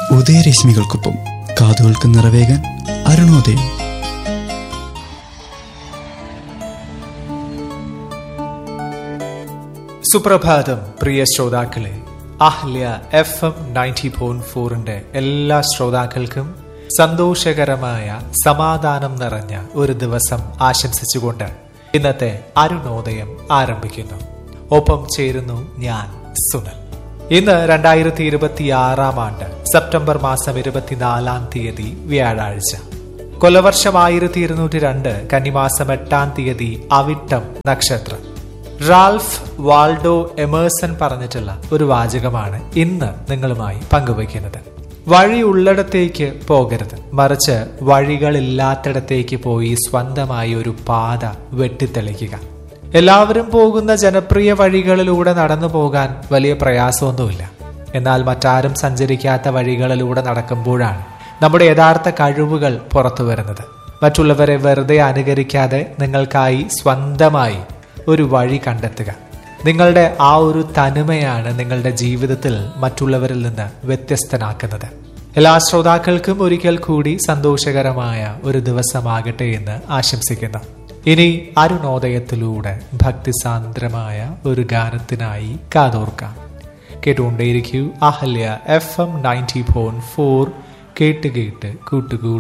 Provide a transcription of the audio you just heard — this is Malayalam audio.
ഉദയരശ്മികൾക്കൊപ്പം കാതുകൾക്ക് നിറവേകാൻ അരുണോദയം സുപ്രഭാതം പ്രിയ ശ്രോതാക്കളെ Ahalya F M ninety point ഫോറിന്റെ എല്ലാ ശ്രോതാക്കൾക്കും സന്തോഷകരമായ സമാധാനം നിറഞ്ഞ ഒരു ദിവസം ആശംസിച്ചുകൊണ്ട് ഇന്നത്തെ അരുണോദയം ആരംഭിക്കുന്നു ഒപ്പം ചേരുന്നു ഞാൻ സുനൽ ഇന്ന് രണ്ടായിരത്തി ഇരുപത്തി ആറാം ആണ്ട് സെപ്റ്റംബർ മാസം ഇരുപത്തിനാലാം തീയതി വ്യാഴാഴ്ച കൊലവർഷം ആയിരത്തി ഇരുന്നൂറ്റി രണ്ട് കന്നിമാസം എട്ടാം തീയതി അവിട്ടം നക്ഷത്രം റാൽഫ് വാൾഡോ എമേഴ്സൺ പറഞ്ഞിട്ടുള്ള ഒരു വാചകമാണ് ഇന്ന് നിങ്ങളുമായി പങ്കുവയ്ക്കുന്നത് വഴി ഉള്ളിടത്തേക്ക് പോകരുത് മറിച്ച് വഴികളില്ലാത്തിടത്തേക്ക് പോയി സ്വന്തമായി ഒരു പാത വെട്ടിത്തെളിക്കുക എല്ലാവരും പോകുന്ന ജനപ്രിയ വഴികളിലൂടെ നടന്നു പോകാൻ വലിയ പ്രയാസമൊന്നുമില്ല എന്നാൽ മറ്റാരും സഞ്ചരിക്കാത്ത വഴികളിലൂടെ നടക്കുമ്പോഴാണ് നമ്മുടെ യഥാർത്ഥ കഴിവുകൾ പുറത്തു വരുന്നത് മറ്റുള്ളവരെ വെറുതെ അനുകരിക്കാതെ നിങ്ങൾക്കായി സ്വന്തമായി ഒരു വഴി കണ്ടെത്തുക നിങ്ങളുടെ ആ ഒരു തനിമയാണ് നിങ്ങളുടെ ജീവിതത്തിൽ മറ്റുള്ളവരിൽ നിന്ന് വ്യത്യസ്തനാക്കുന്നത് എല്ലാ ശ്രോതാക്കൾക്കും ഒരിക്കൽ കൂടി സന്തോഷകരമായ ഒരു ദിവസമാകട്ടെ എന്ന് ആശംസിക്കുന്നു ഇനി അരുണോദയത്തിലൂടെ ഭക്തിസാന്ദ്രമായ ഒരു ഗാനത്തിനായി കാതോർക്കാം കേട്ടുകൊണ്ടേയിരിക്കൂ Ahalya F M ninety four കേട്ട് കേട്ട് കൂട്ടുകൂട